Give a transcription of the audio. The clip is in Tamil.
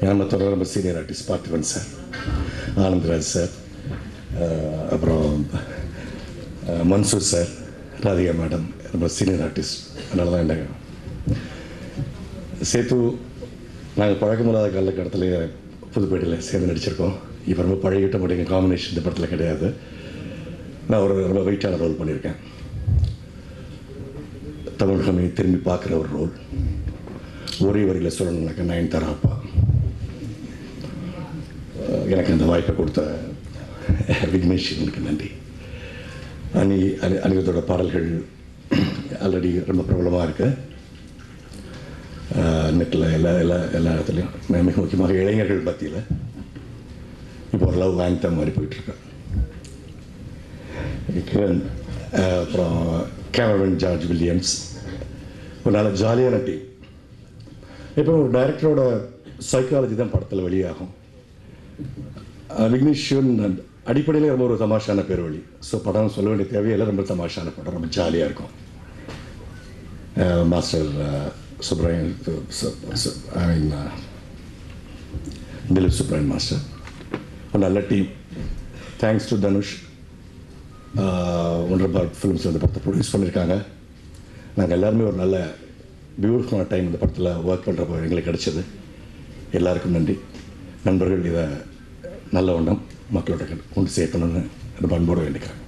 ஏன்னா மற்றவங்க ரொம்ப senior artist Parthiban sir Anandraj sir uh, அப்புறம் uh, Mansoor sir Radhika madam ரொம்ப சீனியர் ஆர்டிஸ்ட் அதனால தான் என்ன சேத்து நாங்கள் பழக்கமில்லாத காலகட்டத்தில் புதுப்பேட்டையில் சேர்ந்து நடிச்சிருக்கோம் இப்போ ரொம்ப பழகிட்ட முடியுங்க காம்பினேஷன் இந்த படத்தில் கிடையாது நான் ஒரு ரொம்ப வெயிட்டான ரோல் பண்ணியிருக்கேன் தமிழகமே திரும்பி பார்க்குற ஒரு ரோல் ஒரே வரியில் சொல்லணும்னாக்கா நயன்தாரா அப்பா அஹ் எனக்கு அந்த வாய்ப்பை கொடுத்த விக்னேஷ் சிவனுக்கு நன்றி அனி அனி அனிருத்தோட பாடல்கள் ஆல்ரெடி ரொம்ப பிரபலமாக இருக்கு நெட்டில் எல்லா எல்லா எல்லா இடத்துலையும் மிக மிக முக்கியமாக இளைஞர்கள் மத்தியில் இப்போ ஒரு லவ் ஆங்தம் மாதிரி போயிட்டுருக்கு கிரண் அஹ் அப்புறம் கேமரமேன் ஜார்ஜ் வில்லியம்ஸ் ஒரு நல்ல ஜாலியான டீம் இப்போ ஒரு டைரக்டரோட சைக்காலஜி தான் படத்தில் வெளியாகும் அஹ் விக்னேஷ் சிவன் அடிப்படையில் ரொம்ப ஒரு தமாஷான பேர் வழி ஸோ படம் சொல்ல வேண்டிய தேவையில்லை ரொம்ப தமாஷான படம் ரொம்ப ஜாலியாக இருக்கும் uh master uh, Subramanian I mean Dilip Subramanian master ஒரு நல்ல டீம் தேங்க்ஸ் டு தனுஷ் ஒன்றரை பார் ஃபிலிம்ஸ் இந்த படத்தை ப்ரொடியூஸ் பண்ணியிருக்காங்க நாங்கள் எல்லாருமே ஒரு நல்ல பியூட்டிஃபுல்லான டைம் இந்த படத்தில் ஒர்க் பண்ணுறப்போ எங்களுக்கு கிடைச்சது எல்லாருக்கும் நன்றி நண்பர்கள் இதை நல்ல வண்ணம் மக்களோட கொண்டு சேர்க்கணும்னு ரொம்ப அன்போடு வேண்டிக்கிறேன்